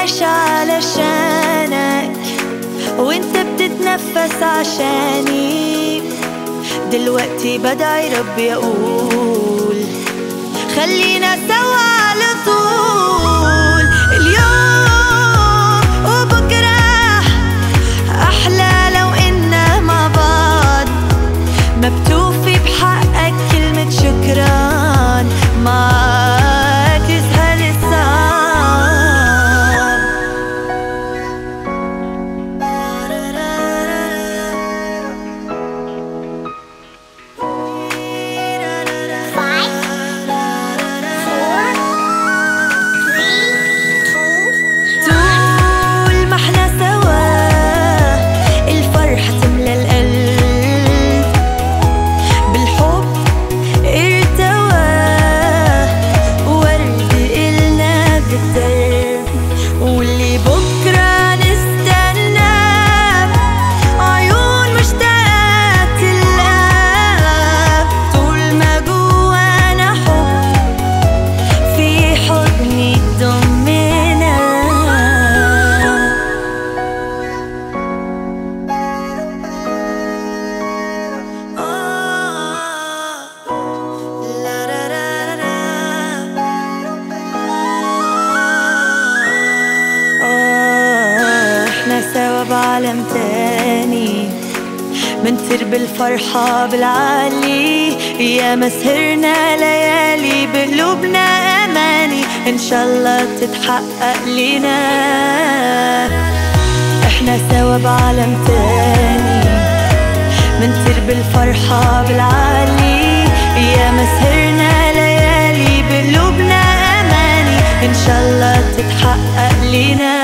عايش علشانك وانت بتتنفس عشاني دلوقتي بدعي ربي اقول خلينا سوا على طول اليوم وبكره احلى لو إنا مع بعض ما بتوفي بحقك كلمة شكران معاك يسهل الصعب Five, four, three, two, طول ما احنا سوا الفرحة تملى القلب بالحب ارتوى ورد إلنا بالدرب واللي بكرة نستنى عيون مشتاقة تلقى طول ما جوانا حب في حضني تضمنا آه، احنا سوا بعالم تاني منطير بالفرحة بالعالي يا ما سهرنا ليالي بقلوبنا أماني إن شاء الله تتحقق لينا احنا سوا بعالم تاني منطير بالفرحة بالعالي يا ما سهرنا ليالي بقلوبنا أماني إن شاء الله تتحقق لينا